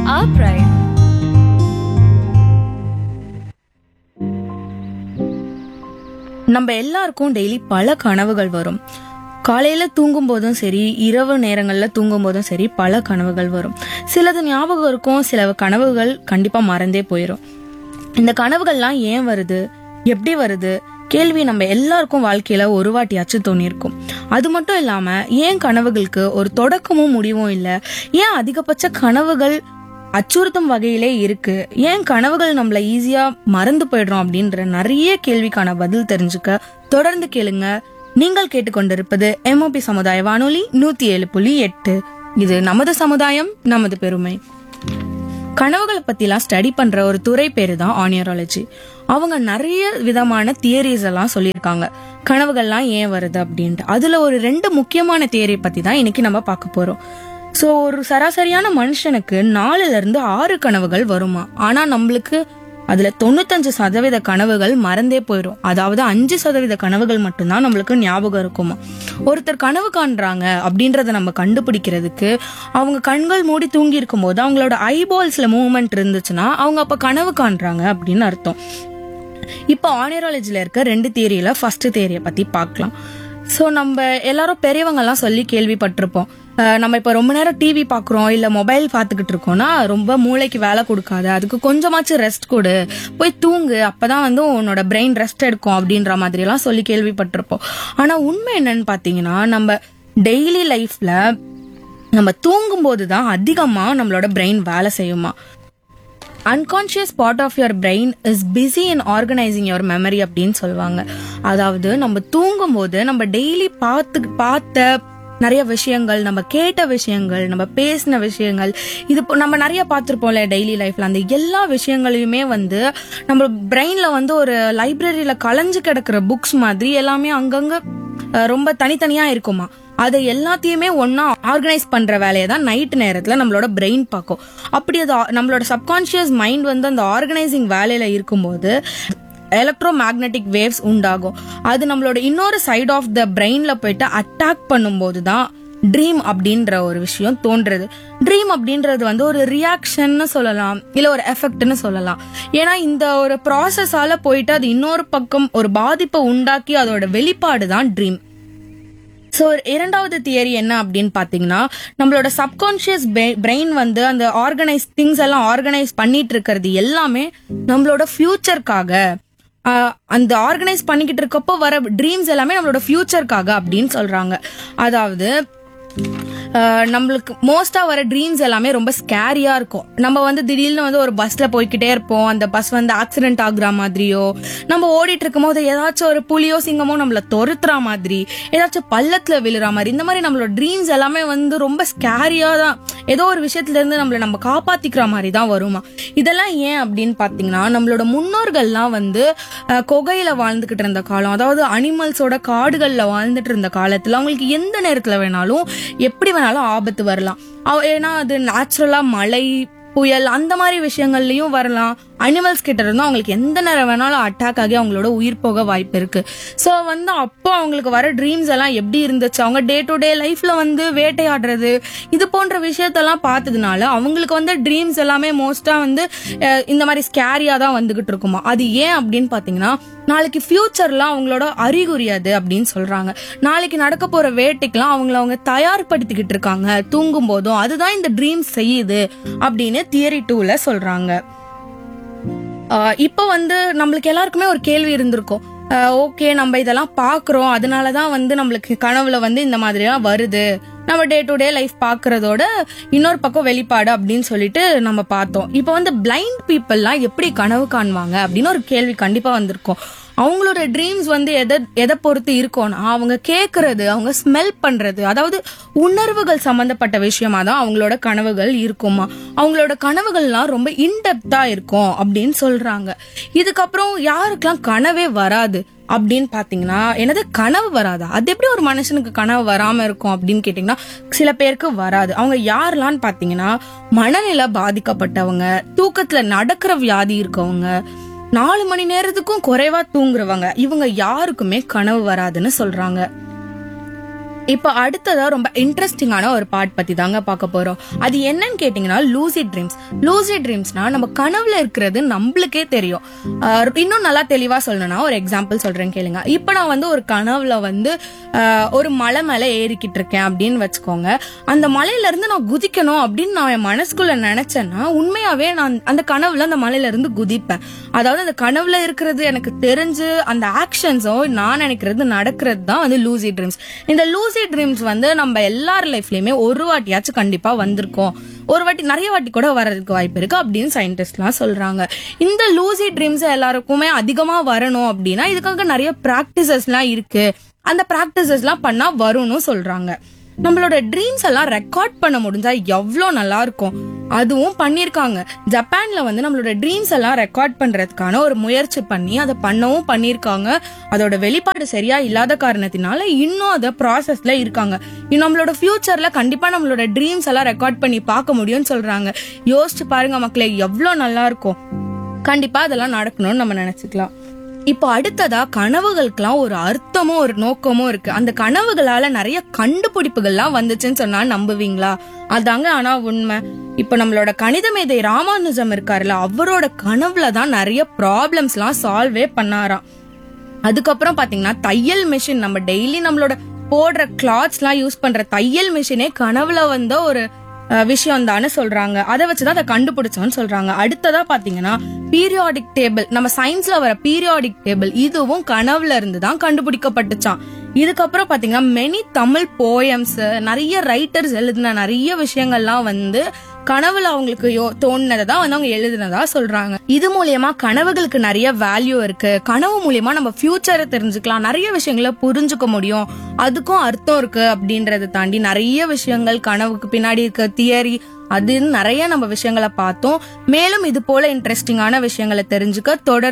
our pride. நம்ம எல்லாருக்கும் daily பல கனவுகள் வரும் காலையில தூங்கும் போதும் சரி இரவு நேரங்கள்ல தூங்கும் போதும் சரி பல கனவுகள் வரும் சிலது ஞாபகம் இருக்கும் சில கனவுகள் கண்டிப்பா மறந்தே போயிடும் இந்த கனவுகள்லாம் ஏன் வருது எப்படி வருது கேள்வி நம்ம எல்லாருக்கும் வாழ்க்கையில ஒரு வாட்டியாச்சும் தோணியிருக்கும் அது மட்டும் இல்லாம ஏன் கனவுகளுக்கு ஒரு தொடக்கமும் முடிவும் இல்ல ஏன் அதிகபட்ச கனவுகள் அச்சுறுத்தும் வகையிலே இருக்கு ஏன் கனவுகள் நம்மள ஈஸியா மறந்து போயிடுறோம் அப்படின்ற நிறைய கேள்விக்கான பதில் தெரிஞ்சுக்க தொடர்ந்து கேளுங்க நீங்கள் கேட்டுக்கொண்டிருப்பது எம்ஓபி சமுதாய வானொலி நூத்தி ஏழு புள்ளி எட்டு இது நமது சமுதாயம் நமது பெருமை கனவுகளை பத்திலாம் ஸ்டடி பண்ற ஒரு துறை பேரு தான் ஆனியராலஜி அவங்க நிறைய விதமான தியரிஸ் எல்லாம் சொல்லியிருக்காங்க கனவுகள்லாம் ஏன் வருது அப்படின்ட்டு அதுல ஒரு ரெண்டு முக்கியமான தியரி பத்தி தான் இன்னைக்கு நம்ம பார்க்க போறோம் சோ ஒரு சராசரியான மனுஷனுக்கு நாலுல இருந்து ஆறு கனவுகள் வருமா ஆனா நம்மளுக்கு அதுல தொண்ணூத்தஞ்சு சதவீத கனவுகள் மறந்தே போயிடும் அதாவது அஞ்சு சதவீத கனவுகள் மட்டும்தான் நம்மளுக்கு ஞாபகம் இருக்குமா ஒருத்தர் கனவு காண்றாங்க அப்படின்றத நம்ம கண்டுபிடிக்கிறதுக்கு அவங்க கண்கள் மூடி தூங்கி இருக்கும்போது அவங்களோட ஐபால்ஸ்ல மூவ்மெண்ட் இருந்துச்சுன்னா அவங்க அப்ப கனவு காண்றாங்க அப்படின்னு அர்த்தம் இப்போ ஆனியராலஜில இருக்க ரெண்டு தியரியில ஃபர்ஸ்ட் தியரியை பத்தி பார்க்கலாம் ஸோ நம்ம எல்லாரும் பெரியவங்க எல்லாம் சொல்லி கேள்விப்பட்டிருப்போம் அஹ் நம்ம இப்போ ரொம்ப நேரம் டிவி பார்க்குறோம் இல்லை மொபைல் பார்த்துக்கிட்டு இருக்கோம்னா ரொம்ப மூளைக்கு வேலை கொடுக்காத அதுக்கு கொஞ்சமாச்சும் ரெஸ்ட் கொடு போய் தூங்கு அப்பதான் வந்து உன்னோட பிரெயின் ரெஸ்ட் எடுக்கும் அப்படின்ற மாதிரி எல்லாம் சொல்லி கேள்விப்பட்டிருப்போம் ஆனா உண்மை என்னன்னு பார்த்தீங்கன்னா நம்ம டெய்லி லைஃப்ல நம்ம தூங்கும்போது தான் அதிகமா நம்மளோட பிரெயின் வேலை செய்யுமா unconscious part of your brain is busy in organizing your memory அப்படின்னு சொல்லுவாங்க அதாவது நம்ம தூங்கும்போது நம்ம டெய்லி பார்த்து பார்த்த நிறைய விஷயங்கள் நம்ம கேட்ட விஷயங்கள் நம்ம பேசின விஷயங்கள் இது இப்போ நம்ம நிறைய பார்த்துருப்போம்ல டெய்லி லைஃப்ல அந்த எல்லா விஷயங்களையுமே வந்து நம்ம பிரெயின்ல வந்து ஒரு லைப்ரரியில கலைஞ்சு கிடக்கிற புக்ஸ் மாதிரி எல்லாமே அங்கங்க அஹ், ரொம்ப தனித்தனியா இருக்குமா அதை எல்லாத்தையுமே ஒண்ணா ஆர்கனைஸ் பண்ற வேலையை தான் நைட் நேரத்துல நம்மளோட பிரெயின் பார்க்கும் அப்படி அது ஆ- நம்மளோட சப்கான்ஷியஸ் மைண்ட் வந்து அந்த ஆர்கனைசிங் வேலையில இருக்கும்போது எலக்ட்ரோ மேக்னெட்டிக் வேவ்ஸ் உண்டாகும் அது நம்மளோட இன்னொரு சைடு ஆஃப் த பிரெயின்ல போயிட்டு அட்டாக் பண்ணும்போது தான் ட்ரீம் அப்படின்ற ஒரு விஷயம் தோன்றுறது ட்ரீம் அப்படின்றது வந்து ஒரு ரியாக்ஷன்னு சொல்லலாம் இல்ல ஒரு எஃபெக்ட்னு சொல்லலாம் ஏன்னா இந்த ஒரு ப்ராசஸால போயிட்டு அது இன்னொரு பக்கம் ஒரு பாதிப்பை உண்டாக்கி அதோட வெளிப்பாடு தான் ட்ரீம் ஸோ இரண்டாவது தியரி என்ன அப்படின்னு பார்த்தீங்கன்னா நம்மளோட சப்கான்ஷியஸ் பிரெயின் வந்து அந்த ஆர்கனைஸ் திங்ஸ் எல்லாம் ஆர்கனைஸ் பண்ணிட்டு இருக்கிறது எல்லாமே நம்மளோட ஃபியூச்சருக்காக அந்த ஆர்கனைஸ் பண்ணிக்கிட்டு இருக்கப்போ வர ட்ரீம்ஸ் எல்லாமே நம்மளோட ஃபியூச்சருக்காக அப்படின்னு சொல்றாங்க அதாவது ஆஹ் நம்மளுக்கு மோஸ்டா வர ட்ரீம்ஸ் எல்லாமே ரொம்ப ஸ்கேரியா இருக்கும் நம்ம வந்து திடீர்னு வந்து ஒரு பஸ்ல போய்க்கிட்டே இருப்போம் அந்த பஸ் வந்து ஆக்சிடென்ட் ஆகுற மாதிரியோ நம்ம ஓடிட்டு இருக்கும் போது ஏதாச்சும் ஒரு புலியோ சிங்கமோ நம்மள துரத்துற மாதிரி ஏதாச்சும் பள்ளத்துல விழுற மாதிரி இந்த மாதிரி நம்மளோட ட்ரீம்ஸ் எல்லாமே வந்து ரொம்ப ஸ்கேரியா தான் ஏதோ ஒரு விஷயத்துல இருந்து நம்மள நம்ம காப்பாத்திக்கிற மாதிரி தான் வருமா இதெல்லாம் ஏன் அப்படின்னு பாத்தீங்கன்னா நம்மளோட முன்னோர்கள்லாம் வந்து அஹ், குகையில வாழ்ந்துகிட்டு இருந்த காலம் அதாவது அனிமல்ஸோட காடுகள்ல வாழ்ந்துட்டு இருந்த காலத்துல அவங்களுக்கு எந்த நேரத்துல வேணாலும் எப்படி வேணாலும் ஆபத்து வரலாம் அவ- ஏன்னா அது நேச்சுரலா மழை புயல் அந்த மாதிரி விஷயங்கள்லயும் வரலாம் அனிமல்ஸ் கிட்ட இருந்தும் அவங்களுக்கு எந்த நேரம் வேணாலும் அட்டாக் ஆகி அவங்களோட உயிர் போக வாய்ப்பு இருக்கு ஸோ வந்து அப்போ அவங்களுக்கு வர ட்ரீம்ஸ் எல்லாம் எப்படி இருந்துச்சு அவங்க டே டு டே லைஃப்ல வந்து வேட்டையாடுறது இது போன்ற விஷயத்தெல்லாம் பார்த்ததுனால அவங்களுக்கு வந்து ட்ரீம்ஸ் எல்லாமே மோஸ்டா வந்து அஹ், இந்த மாதிரி ஸ்கேரியா தான் வந்துகிட்டு இருக்குமா அது ஏன் அப்படின்னு பாத்தீங்கன்னா நாளைக்கு ஃபியூச்சர்ல அவங்களோட அறிகுறி அது அப்படின்னு சொல்றாங்க நாளைக்கு நடக்க போற வேட்டைக்கெல்லாம் அவங்கள அவங்க தயார்படுத்திக்கிட்டு இருக்காங்க தூங்கும் போதும் அதுதான் இந்த ட்ரீம்ஸ் செய்யுது அப்படின்னு தியரி டூல சொல்றாங்க ஆஹ் இப்போ வந்து நம்மளுக்கு எல்லாருக்குமே ஒரு கேள்வி இருந்திருக்கும் ஓகே நம்ம இதெல்லாம் பாக்குறோம் அதனாலதான் வந்து நம்மளுக்கு கனவுல வந்து இந்த மாதிரிலாம் வருது நம்ம டே டு டே லைஃப் பாக்குறதோட இன்னொரு பக்கம் வெளிப்பாடு அப்படின்னு சொல்லிட்டு நம்ம பார்த்தோம் இப்போ வந்து பிளைண்ட் பீப்புள்லாம் எப்படி கனவு காணுவாங்க அப்படின்னு ஒரு கேள்வி கண்டிப்பா வந்திருக்கும் அவங்களோட ட்ரீம்ஸ் வந்து எதை எதை பொறுத்து இருக்கும்னா அவங்க கேட்கறது அவங்க ஸ்மெல் பண்றது அதாவது உணர்வுகள் சம்பந்தப்பட்ட விஷயமா தான் அவங்களோட கனவுகள் இருக்குமா அவங்களோட கனவுகள்லாம் ரொம்ப இன்டெப்தா இருக்கும் அப்படின்னு சொல்றாங்க இதுக்கப்புறம் யாருக்கெல்லாம் கனவே வராது அப்படின்னு பாத்தீங்கன்னா என்னது கனவு வராதா அது எப்படி ஒரு மனுஷனுக்கு கனவு வராம இருக்கும் அப்படின்னு கேட்டீங்கன்னா சில பேருக்கு வராது அவங்க யாரெல்லாம் பாத்தீங்கன்னா மனநிலை பாதிக்கப்பட்டவங்க தூக்கத்துல நடக்கிற வியாதி இருக்கவங்க நாலு மணி நேரத்துக்கும் குறைவா தூங்குறவங்க இவங்க யாருக்குமே கனவு வராதுன்னு சொல்றாங்க இப்போ அடுத்ததா ரொம்ப இன்ட்ரெஸ்டிங்கான ஒரு பார்ட் பத்தி தாங்க பார்க்க போறோம் அது என்னன்னு கேட்டீங்கன்னா லூசிட் ட்ரீம்ஸ் லூசிட் ட்ரீம்ஸ்னா நம்ம கனவுல இருக்கிறது நம்மளுக்கே தெரியும் ஆஹ் இன்னும் நல்லா தெளிவா சொல்லணும்னா ஒரு எக்ஸாம்பிள் சொல்றேன் கேளுங்க இப்போ நான் வந்து ஒரு கனவுல வந்து ஆஹ் ஒரு மலை மேல ஏறிக்கிட்டு இருக்கேன் அப்படின்னு வச்சுக்கோங்க அந்த மலையில இருந்து நான் குதிக்கணும் அப்படின்னு நான் என் மனசுக்குள்ள நினைச்சேன்னா உண்மையாவே நான் அந்த கனவுல அந்த மலையில இருந்து குதிப்பேன் அதாவது அந்த கனவுல இருக்கிறது எனக்கு தெரிஞ்சு அந்த ஆக்ஷன்ஸோ நான் நினைக்கிறது நடக்கிறது தான் வந்து லூசி ட்ரீம்ஸ் இந்த லூசி ட்ரீம்ஸ் வந்து நம்ம எல்லார் லைஃப்லயுமே ஒரு வாட்டியாச்சும் கண்டிப்பா வந்திருக்கோம் ஒரு வாட்டி நிறைய வாட்டி கூட வர்றதுக்கு வாய்ப்பு இருக்கு அப்படின்னு சயின்டிஸ்ட்லாம் சொல்றாங்க இந்த லூசி ட்ரீம்ஸ் எல்லாருக்குமே அதிகமா வரணும் அப்படின்னா இதுக்காக நிறைய ப்ராக்டிசஸ்லாம் இருக்கு அந்த ப்ராக்டிசஸ்லாம் பண்ணா வரும்னு சொல்றாங்க நம்மளோட ட்ரீம்ஸ் எல்லாம் ரெக்கார்ட் பண்ண முடிஞ்சா எவ்வளோ நல்லா இருக்கும் அதுவும் பண்ணியிருக்காங்க ஜப்பான்ல வந்து நம்மளோட ட்ரீம்ஸ் எல்லாம் ரெக்கார்ட் பண்றதுக்கான ஒரு முயற்சி பண்ணி அதை பண்ணவும் பண்ணியிருக்காங்க அதோட வெளிப்பாடு சரியா இல்லாத காரணத்தினால இன்னும் அதை ப்ராசஸ்ல இருக்காங்க இன்னும் நம்மளோட ஃபியூச்சர்ல கண்டிப்பா நம்மளோட ட்ரீம்ஸ் எல்லாம் ரெக்கார்ட் பண்ணி பார்க்க முடியும்னு சொல்றாங்க யோசிச்சு பாருங்க மக்களே எவ்வளோ நல்லா இருக்கும் கண்டிப்பா அதெல்லாம் நடக்கணும்னு நம்ம நினைச்சுக்கலாம் இப்போ அடுத்ததா கனவுகளுக்கெல்லாம் ஒரு அர்த்தமும் ஒரு நோக்கமும் இருக்கு அந்த கனவுகளால நிறைய கண்டுபிடிப்புகள்லாம் வந்துச்சுன்னு சொன்னா நம்புவீங்களா அதாங்க ஆனா உண்மை இப்போ நம்மளோட கணித மேதை ராமானுஜம் இருக்காருல்ல அவரோட கனவுல தான் நிறைய ப்ராப்ளம்ஸ்லாம் சால்வே பண்ணாராம் அதுக்கப்புறம் பாத்தீங்கன்னா தையல் மிஷின் நம்ம டெய்லி நம்மளோட போடுற கிளாத்ஸ்லாம் யூஸ் பண்ற தையல் மிஷினே கனவுல வந்த ஒரு விஷயம் தானே சொல்றாங்க அதை வச்சுதான் அதை கண்டுபிடிச்சோம்னு சொல்றாங்க அடுத்ததா பாத்தீங்கன்னா பீரியாடிக் டேபிள் நம்ம சயின்ஸ்ல வர பீரியாடிக் டேபிள் இதுவும் கனவுல இருந்து தான் கண்டுபிடிக்கப்பட்டுச்சான் இதுக்கப்புறம் பாத்தீங்கன்னா மெனி தமிழ் போயம்ஸ் நிறைய ரைட்டர்ஸ் எழுதின நிறைய விஷயங்கள்லாம் வந்து கனவுல அவங்களுக்கு யோ தோணுனதை தான் வந்து அவங்க எழுதுனதா சொல்றாங்க இது மூலியமா கனவுகளுக்கு நிறைய வேல்யூ இருக்கு கனவு மூலியமா நம்ம ஃபியூச்சரை தெரிஞ்சுக்கலாம் நிறைய விஷயங்களை புரிஞ்சுக்க முடியும் அதுக்கும் அர்த்தம் இருக்கு அப்படின்றத தாண்டி நிறைய விஷயங்கள் கனவுக்கு பின்னாடி இருக்க தியரி அதுன்னு நிறைய நம்ம விஷயங்களை பார்த்தோம் மேலும் இது போல இன்ட்ரெஸ்டிங்கான விஷயங்களை தெரிஞ்சுக்க தொடர்